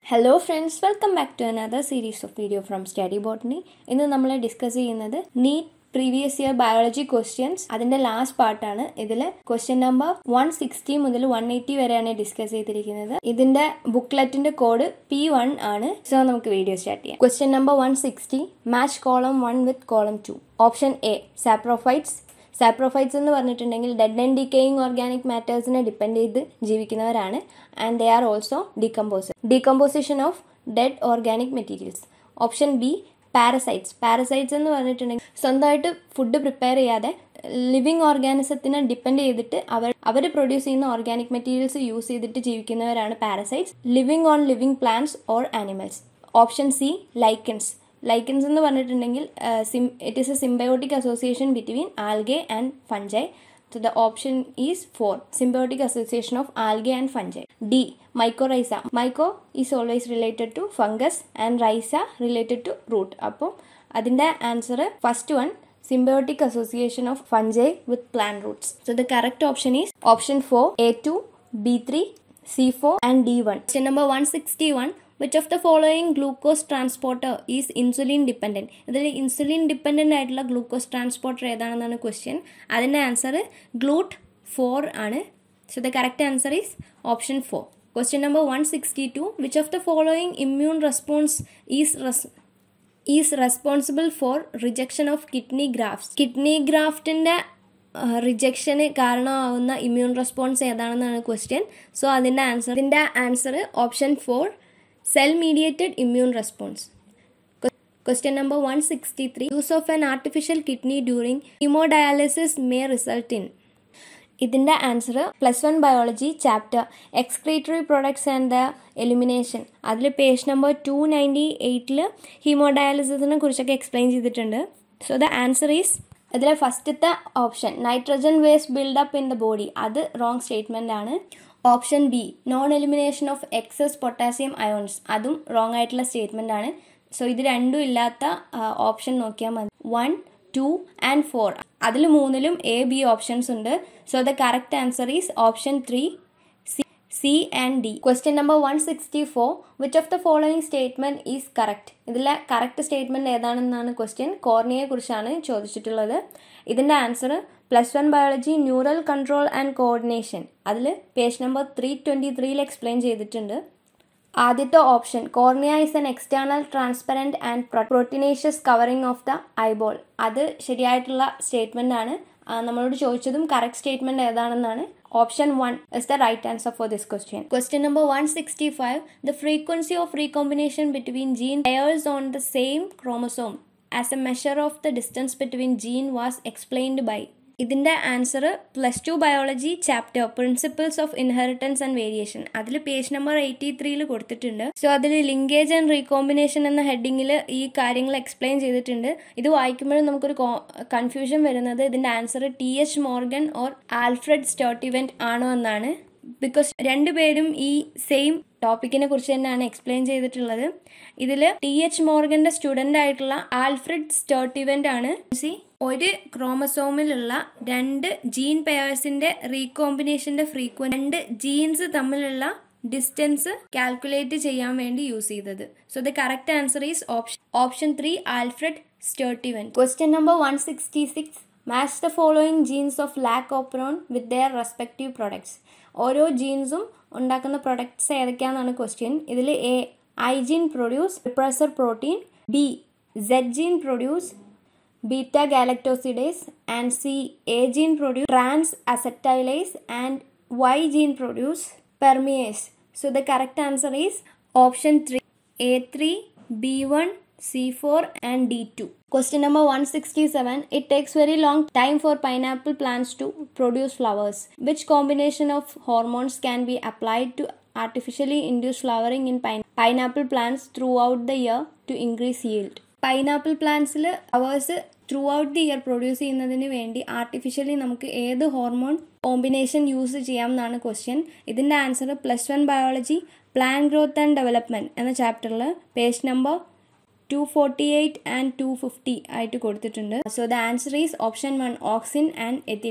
Hello friends welcome back to another series of video from study botany ഇന്ന് നമ്മൾ discuss ചെയ്യുന്നത് NEET previous year biology questions അതിന്റെ last പാർട്ടാണ് ഇതിൽ question number one sixty മുതൽ one eighty വരെയാണ് discuss ചെയ്തിരിക്കുന്നത് ഇതിന്റെ ബുക്ക്ലെറ്റിന്റെ കോഡ് പി വൺ ആണ് സോ നമുക്ക് വീഡിയോ സ്റ്റാർട്ട് ചെയ്യാം question number one sixty match column one with column two option A saprophytes saprophytes എന്ന് പറഞ്ഞിട്ടുണ്ടെങ്കിൽ ഡെഡ് ആൻഡ് ഡിക്കേയിങ് ഓർഗാനിക് മാറ്റേഴ്സിനെ ഡിപ്പെൻഡ് ചെയ്ത് ജീവിക്കുന്നവരാണ് and they are also decompose decomposition of dead organic materials option B parasites parasites എന്ന് പറഞ്ഞിട്ടുണ്ടെങ്കിൽ സ്വന്തമായിട്ട് food prepare ചെയ്യാതെ living ഓർഗാനിസത്തിനെ ഡിപ്പെൻഡ് ചെയ്തിട്ട് അവർ അവർ പ്രൊഡ്യൂസ് ചെയ്യുന്ന ഓർഗാനിക് മെറ്റീരിയൽസ് യൂസ് ചെയ്തിട്ട് ജീവിക്കുന്നവരാണ് parasites living on living plants or animals option C lichens lichens എന്ന് പറഞ്ഞിട്ടുണ്ടെങ്കിൽ it is a symbiotic association between algae and fungi So the option is 4 symbiotic association of algae and fungi. D mycorrhiza. Myco is always related to fungus and rhiza related to root. അപ്പോൾ അതിൻ്റെ answer first one symbiotic association of fungi with plant roots. So the correct option is option 4 A2 B3 C4 and D1. Question number 161 which of the following glucose transporter is insulin dependent ഇതിൽ insulin dependent ആയിട്ടുള്ള glucose transporter ഏതാണെന്നാണ് question അതിൻ്റെ answer GLUT four ആണ് so the correct answer is option four question number one sixty two which of the following immune response is res is responsible for rejection of kidney grafts kidney ഗ്രാഫ്റ്റിൻ്റെ റിജക്ഷന് കാരണമാവുന്ന immune response ഏതാണെന്നാണ് question so അതിൻ്റെ answer ഇതിൻ്റെ answer option four cell mediated immune response question number one sixty three use of an artificial kidney during haemodialysis may result in ഇതിൻ്റെ answer plus one biology chapter excretory products and the elimination അതിൽ page number two ninety എയ്റ്റിൽ ഹീമോഡയാലിസിസിനെ കുറിച്ചൊക്കെ explain ചെയ്തിട്ടുണ്ട് so the answer is ഇതിലെ ഫസ്റ്റത്തെ option nitrogen waste build up in the body അത് wrong statement ആണ് option B non elimination of excess potassium ions അതും റോങ് ആയിട്ടുള്ള സ്റ്റേറ്റ്മെൻ്റ് ആണ് സോ ഇത് രണ്ടും ഇല്ലാത്ത ഓപ്ഷൻ നോക്കിയാൽ മതി വൺ ടു ആൻഡ് ഫോർ അതിൽ മൂന്നിലും എ ബി ഓപ്ഷൻസ് ഉണ്ട് so the correct answer is option three C and D question number one sixty four which of the following statement is correct ഇതിലെ correct statement ഏതാണെന്നാണ് question കോർണിയെ കുറിച്ചാണ് ചോദിച്ചിട്ടുള്ളത് ഇതിൻ്റെ answer plus one biology neural control and coordination അതിൽ page number three twenty ത്രീയിൽ explain ചെയ്തിട്ടുണ്ട് ആദ്യത്തെ option cornea is an external transparent and proteinaceous covering of the eyeball അത് ശരിയായിട്ടുള്ള സ്റ്റേറ്റ്മെൻ്റ് ആണ് നമ്മളോട് ചോദിച്ചതും കറക്റ്റ് സ്റ്റേറ്റ്മെന്റ് ഏതാണെന്നാണ് option one is the right answer for this question question number one sixty five the frequency of recombination between gene pairs on the same chromosome as a measure of the distance between gene was explained by ഇതിൻ്റെ answer plus two biology chapter principles of inheritance and variation അതിൽ page number eighty ത്രീയിൽ കൊടുത്തിട്ടുണ്ട് so അതിൽ linkage and recombination എന്ന ഹെഡിങ്ങിൽ ഈ കാര്യങ്ങൾ explain ചെയ്തിട്ടുണ്ട് ഇത് വായിക്കുമ്പോഴും നമുക്കൊരു കൺഫ്യൂഷൻ വരുന്നത് ഇതിൻ്റെ answer T H Morgan or Alfred Sturtevant ആണോ എന്നാണ് ബിക്കോസ് രണ്ടുപേരും ഈ സെയിം ടോപ്പിക്കിനെ കുറിച്ച് തന്നെയാണ് എക്സ്പ്ലെയിൻ ചെയ്തിട്ടുള്ളത് ഇതിൽ ടി എച്ച് മോർഗന്റെ സ്റ്റുഡൻ്റ് ആയിട്ടുള്ള ആൽഫ്രഡ് സ്റ്റോട്ടിവെന്റ് ആണ് സി ഒരു ക്രോമസോമിലുള്ള രണ്ട് ജീൻ പെയേഴ്സിന്റെ റീകോമ്പിനേഷന്റെ ഫ്രീക്വൻ രണ്ട് ജീൻസ് തമ്മിലുള്ള ഡിസ്റ്റൻസ് കാൽക്കുലേറ്റ് ചെയ്യാൻ വേണ്ടി യൂസ് ചെയ്തത് so the correct answer is option option three Alfred Sturtevant question number one sixty six match the following genes of lac operon with their respective products ഓരോ ജീൻസും ഉണ്ടാക്കുന്ന products ഏതൊക്കെയാണെന്നാണ് question ഇതിൽ A I gene produce repressor protein B Z gene produce beta galactosidase and C A gene produce transacetylase and Y gene produce permease so the correct answer is option three A three B one C4 and D2. Question number 167. It takes very long time for pineapple plants to produce flowers. Which combination of hormones can be applied to artificially induce flowering in pine pineapple plants throughout the year to increase yield? Pineapple പ്ലാന്റ്സിൽ flowers throughout the year produce ചെയ്യുന്നതിന് വേണ്ടി artificially നമുക്ക് ഏത് hormone combination use ചെയ്യാം എന്നാണ് question ഇതിൻ്റെ answer plus one biology plant growth and development എന്ന ചാപ്റ്ററിൽ page number two forty eight and two fifty ആയിട്ട് കൊടുത്തിട്ടുണ്ട് so the answer is option one auxin and ethylene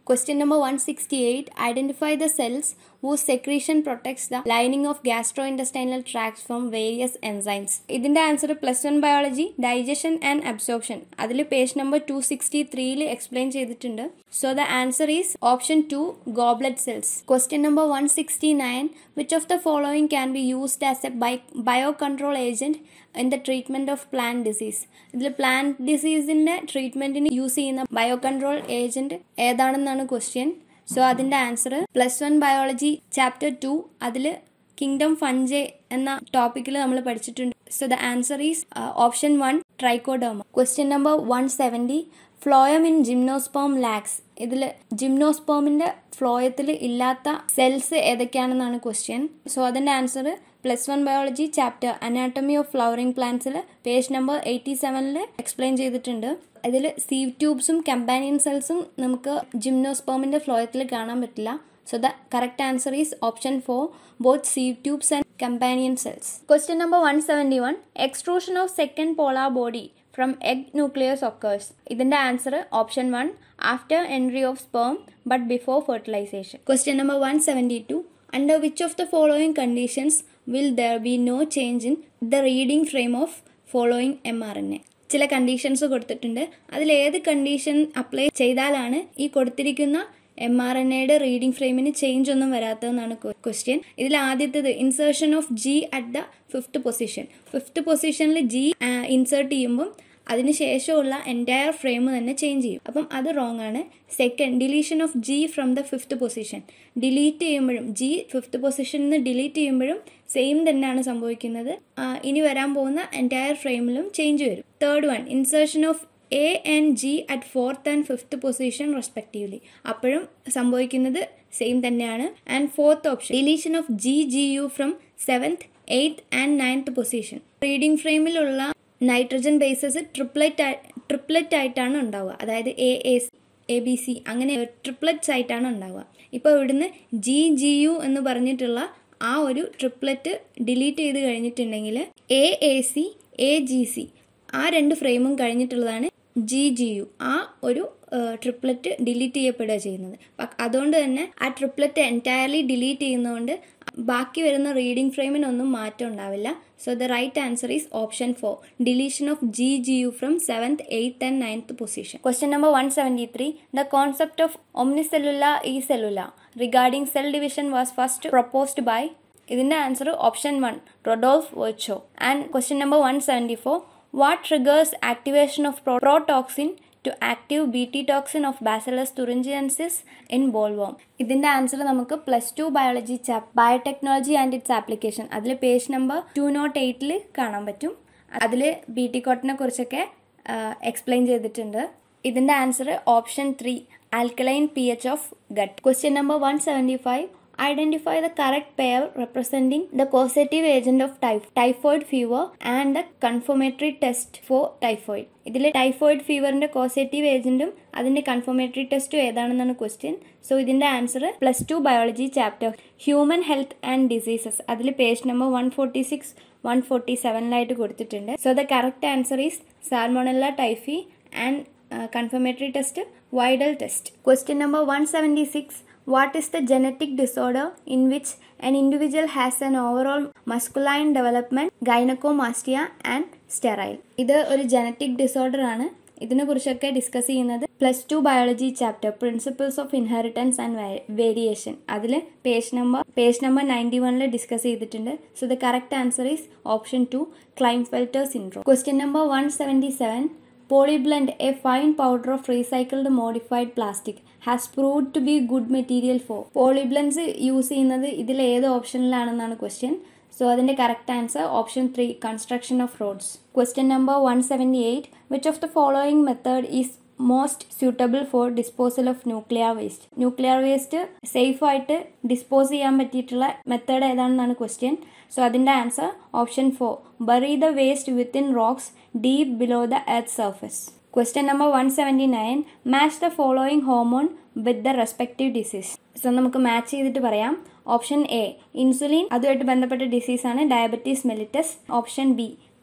Question number 168 Identify the cells whose secretion protects the lining of gastrointestinal tracts from various enzymes. ഇതിന്റെ answer plus one biology digestion and absorption അതിൽ page number two sixty ത്രീയിൽ explain ചെയ്തിട്ടുണ്ട് so the answer is option two goblet cells question number one sixty nine which of the following can be used as a bi bio control agent in the treatment of plant disease ഇതിൽ plant ഡിസീസിന്റെ ട്രീറ്റ്മെന്റിന് use ചെയ്യുന്ന bio control agent ഏതാണെന്നാണ് question so അതിന്റെ answer plus one biology chapter to അതിൽ kingdom fungi എന്ന ടോപ്പിക്കിൽ നമ്മൾ പഠിച്ചിട്ടുണ്ട് so the answer is option one Trichoderma question number one seventy phloem in gymnosperm lacks ഇതിൽ ജിംനോസ്പോമിന്റെ ഫ്ലോയത്തിൽ ഇല്ലാത്ത സെൽസ് ഏതൊക്കെയാണെന്നാണ് ക്വസ്റ്റ്യൻ സോ അതിന്റെ answer plus one biology chapter anatomy of flowering പ്ലാന്റ്സിൽ പേജ് നമ്പർ എയ്റ്റി സെവനിൽ എക്സ്പ്ലെയിൻ ചെയ്തിട്ടുണ്ട് ഇതിൽ സീവ് ട്യൂബ്സും കമ്പാനിയൻ സെൽസും നമുക്ക് ജിംനോസ്പോമിന്റെ ഫ്ലോയത്തിൽ കാണാൻ പറ്റില്ല so the correct answer is option four both sieve tubes and companion cells question number one seventy one extrusion of second polar body from egg nucleus occurs ഇതിന്റെ answer option one after entry of sperm but before fertilisation question number one seventy two under which of the following conditions will there be no change in the reading frame of following M R N A ചില conditions കൊടുത്തിട്ടുണ്ട് അതിൽ ഏത് condition apply ചെയ്താലാണ് ഈ കൊടുത്തിരിക്കുന്ന M R N എയുടെ reading ഫ്രെയിമിന് change ഒന്നും വരാത്തതെന്നാണ് ക്വസ്റ്റ്യൻ ഇതിൽ ആദ്യത്തേത് insertion of G at the fifth position fifth പൊസിഷനിൽ ജി ഇൻസേർട്ട് ചെയ്യുമ്പം അതിനുശേഷമുള്ള എൻറ്റയർ ഫ്രെയിം തന്നെ ചേഞ്ച് ചെയ്യും അപ്പം അത് റോങ് ആണ് second deletion of G from the fifth position delete ചെയ്യുമ്പോഴും ജി ഫിഫ്ത്ത് പൊസിഷനിൽ നിന്ന് ഡിലീറ്റ് ചെയ്യുമ്പോഴും സെയിം തന്നെയാണ് സംഭവിക്കുന്നത് ഇനി വരാൻ പോകുന്ന എൻറ്റയർ ഫ്രെയിമിലും ചേഞ്ച് വരും third one insertion of A and G at fourth and fifth position respectively അപ്പോഴും സംഭവിക്കുന്നത് സെയിം തന്നെയാണ് and fourth option deletion of G G U from seventh eighth and ninth position reading ഫ്രെയിമിലുള്ള nitrogen bases triplet triplet ആയിട്ടാണ് ഉണ്ടാവുക അതായത് A A A B C അങ്ങനെ triplets ആയിട്ടാണ് ഉണ്ടാവുക ഇപ്പോൾ ഇവിടുന്ന് ജി ജി യു എന്ന് പറഞ്ഞിട്ടുള്ള ആ ഒരു ട്രിപ്ലറ്റ് ഡിലീറ്റ് ചെയ്ത് കഴിഞ്ഞിട്ടുണ്ടെങ്കിൽ A A C A G C ആ രണ്ട് ഫ്രെയിമും കഴിഞ്ഞിട്ടുള്ളതാണ് ജി ജി യു ആ ഒരു ട്രിപ്ലറ്റ് ഡിലീറ്റ് ചെയ്യപ്പെടുക ചെയ്യുന്നത് അതുകൊണ്ട് തന്നെ ആ ട്രിപ്ലറ്റ് എൻറ്റയർലി ഡിലീറ്റ് ചെയ്യുന്നതുകൊണ്ട് ബാക്കി വരുന്ന റീഡിംഗ് ഫ്രെയിമിനൊന്നും മാറ്റം ഉണ്ടാവില്ല so the right answer is option four deletion of G G U from seventh eighth and ninth position question number one seventy three the concept of omnis cellula e cellula regarding cell division was first proposed by ഇതിന്റെ answer option one Rudolf Virchow and question number one seventy four what triggers activation of protoxin to active B T toxin of Bacillus thuringiensis in bollworm ഇതിന്റെ ആൻസർ നമുക്ക് plus two biology chap biotechnology and its application അതിൽ page number two nought എയ്റ്റിൽ കാണാൻ പറ്റും അതിൽ B T കോട്ടിനെ കുറിച്ചൊക്കെ explain ചെയ്തിട്ടുണ്ട് ഇതിന്റെ answer option three alkaline P H of gut question number one seventy five identify the correct pair representing the causative agent of typh- typhoid fever and the confirmatory test for typhoid ഇതിൽ typhoid ഫീവറിന്റെ causative ഏജന്റും അതിന്റെ confirmatory ടെസ്റ്റും ഏതാണെന്നാണ് question so ഇതിന്റെ answer plus two biology chapter human health and diseases അതിൽ page number one forty six one forty സെവനിലായിട്ട് കൊടുത്തിട്ടുണ്ട് so the correct answer is Salmonella typhi and confirmatory test Widal test question number one seventy six what is the genetic disorder in which an individual has an overall masculine development gynecomastia and sterile ഇത് ഒരു genetic disorder ആണ് ഇതിനെ കുറിച്ചൊക്കെ discuss ചെയ്യുന്നത് plus two biology chapter principles of inheritance and variation അതിൽ page number page number ninety വണ്ണിൽ discuss ചെയ്തിട്ടുണ്ട് so the correct answer is option two Klinefelter syndrome question number one seventy seven Polyblend, a fine powder of recycled modified plastic, has proved to be good material for. Polyblends use ചെയ്യുന്നത് ഇതിൽ ഏത് ഓപ്ഷനിലാണെന്നാണ് ക്വസ്റ്റ്യൻ so അതിന്റെ correct answer option three construction of roads question number one seventy eight which of the following method is most suitable for disposal of nuclear waste nuclear waste safe ആയിട്ട് dispose ചെയ്യാൻ പറ്റിയിട്ടുള്ള method ഏതാണെന്നാണ് question so അതിന്റെ answer option four bury the waste within rocks deep below the earth surface question number one seventy nine match the following hormone with the respective disease so നമുക്ക് match ചെയ്തിട്ട് പറയാം option A insulin അതുമായിട്ട് ബന്ധപ്പെട്ട ഡിസീസാണ് diabetes mellitus option B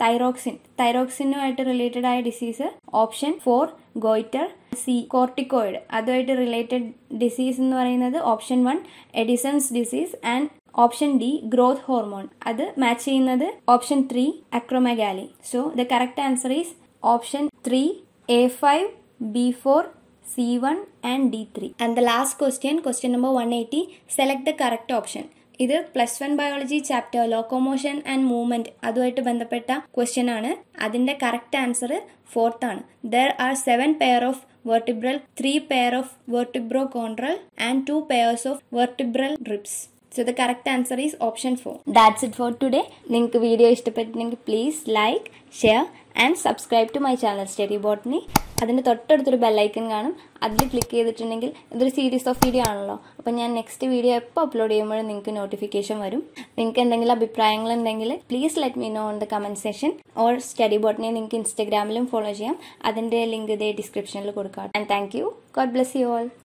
thyroxine തൈറോക്സിനുമായിട്ട് related ആയ disease option four goitre C corticoid അതുമായിട്ട് related disease എന്ന് പറയുന്നത് option one Addison's disease and option D growth hormone അത് മാച്ച് ചെയ്യുന്നത് option three acromegaly so the correct answer is option three A five B four C one and D three and the last question question number one eighty select the correct option ഇത് plus one biology chapter locomotion and movement അതുമായിട്ട് ബന്ധപ്പെട്ട question ആണ് അതിന്റെ correct answer fourth ആണ് there are seven pair of vertebral three pair of vertebrochondral and two pairs of vertebral ribs so the correct answer is option four that's it for today നിങ്ങൾക്ക് video ഇഷ്ടപ്പെട്ടിട്ടുണ്ടെങ്കിൽ please like share and subscribe to my channel study botany അതിൻ്റെ തൊട്ടടുത്തൊരു bell icon കാണും അതിൽ click ചെയ്തിട്ടുണ്ടെങ്കിൽ ഇതൊരു series of video ആണല്ലോ അപ്പോൾ ഞാൻ നെക്സ്റ്റ് വീഡിയോ എപ്പോൾ അപ്ലോഡ് ചെയ്യുമ്പോഴും നിങ്ങൾക്ക് നോട്ടിഫിക്കേഷൻ വരും നിങ്ങൾക്ക് എന്തെങ്കിലും അഭിപ്രായങ്ങൾ ഉണ്ടെങ്കിൽ please let me know on the comment session or study botany നിങ്ങൾക്ക് ഇൻസ്റ്റാഗ്രാമിലും ഫോളോ ചെയ്യാം അതിൻ്റെ ലിങ്ക് ഇതേ ഡിസ്ക്രിപ്ഷനിൽ കൊടുക്കാം and thank you God bless you all